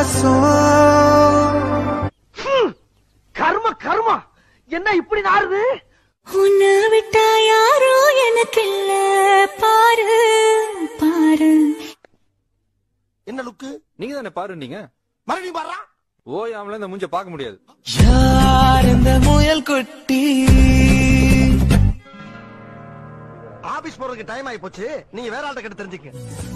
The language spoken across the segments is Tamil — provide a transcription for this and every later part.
கர்ம கர்மா என்ன இப்படி நாறுது உன்னை விட்டா யாரோ எனக்கு இல்ல பாரு பாரு என்ன லுக்கு நீங்க தானே பாரு நீங்க மறுபடியும் பாடுறா ஓயாமல இந்த மூஞ்ச பார்க்க முடியாது யார் இந்த முயல் குட்டி ஆபீஸ் போறதுக்கு டைம் ஆகி போச்சு நீங்க வேற ஆள்கிட்ட கிட்ட தெரிஞ்சுக்க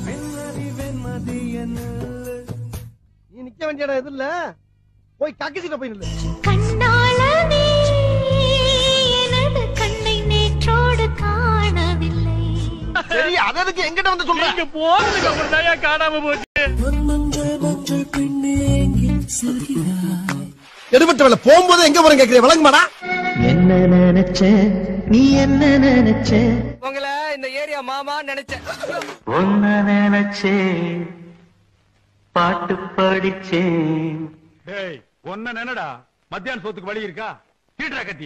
நீ நிக்க வேண்டிய இடம் எது இல்ல போய் கக்கிசிட்ட போய் நில்லு கண்ணால நீ எனது கண்ணை நேற்றோடு காணவில்லை சரி அது எதுக்கு எங்கிட்ட வந்து சொல்றேன் போறதுக்கு அப்புறம் தான் காணாம போச்சு மஞ்சள் மஞ்சள் பெண்ணே எங்கே செல்கிறாய் எடுபட்ட வேலை போகும்போது எங்க போறேன் கேக்குறேன் விளங்குமாடா என்ன நினைச்ச நீ என்ன நினைச்ச உங்களை இந்த ஏரியா மாமா நினைச்சேன் ஒன்ன நினைச்சே பாட்டு படிச்சேன் டேய் ஒன்ன நினைடா மத்தியான சோத்துக்கு வழி இருக்கா கீட்டுறா கத்திய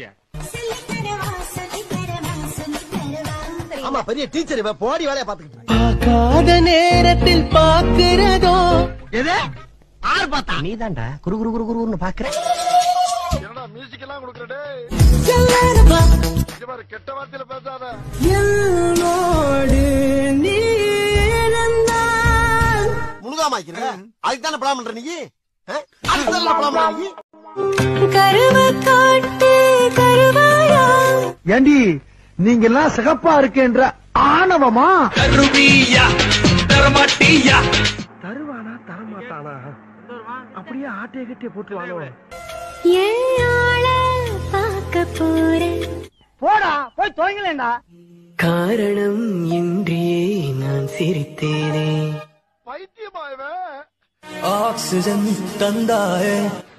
ஆமா பெரிய டீச்சர் இவ போடி வேலைய பாத்துக்கிட்டு பார்க்காத நேரத்தில் பார்க்கிறதோ எது ஆறு பார்த்தா நீ தான்டா குரு குரு குரு குருன்னு பாக்குற என்னடா மியூசிக் எல்லாம் கொடுக்கறடே பாரு கெட்ட வார்த்தையில பேசாத என்னோடு நீ இருந்தால் முழுகாம ஆக்கிற அதுக்கு தானே பிளான் பண்ற நீ ஆ? அதுக்கு தானே பிளான் பண்ற நீ கருவ காட்டு கருவாயா ஏண்டி நீங்க எல்லாம் சிகப்பா இருக்கேன்ற ஆணவமா கருவியா தரமாட்டியா தருவானா தரமாட்டானா அப்படியே ஆட்டைய கட்டிய போட்டுருவானோ என்னால பார்க்க போறேன் போடா போய் துவங்கலேண்டா காரணம் இன்றியே நான் சிரித்தேனே பைத்தியமா இவன் ஆக்சிஜன் தந்தாயே